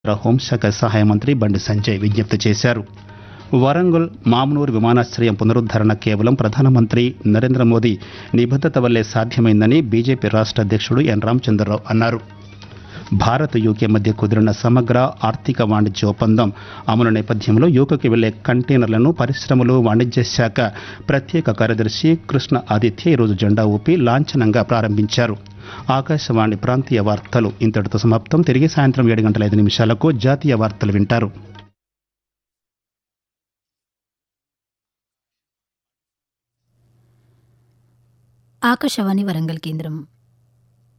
హోంశాఖ సహాయ మంత్రి బండి సంజయ్ విజ్ఞప్తి చేశారు వరంగల్ మామునూరు విమానాశ్రయం పునరుద్ధరణ కేవలం ప్రధానమంత్రి నరేంద్ర మోదీ నిబద్ధత వల్లే సాధ్యమైందని బీజేపీ రాష్ట్ర అధ్యక్షుడు ఎన్ రామచంద్రరావు అన్నారు భారత్ యూకే మధ్య కుదిరిన సమగ్ర ఆర్థిక వాణిజ్య ఒప్పందం అమలు నేపథ్యంలో యూకేకి వెళ్లే కంటైనర్లను పరిశ్రమలు వాణిజ్య శాఖ ప్రత్యేక కార్యదర్శి కృష్ణ ఆదిత్య ఈరోజు జెండా ఊపి లాంఛనంగా ప్రారంభించారు ఆకాశవాణి ప్రాంతీయ వార్తలు ఇంతటితో సమాప్తం తిరిగి సాయంత్రం ఏడు గంటల ఐదు నిమిషాలకు జాతీయ వార్తలు వింటారు ఆకాశవాణి వరంగల్ కేంద్రం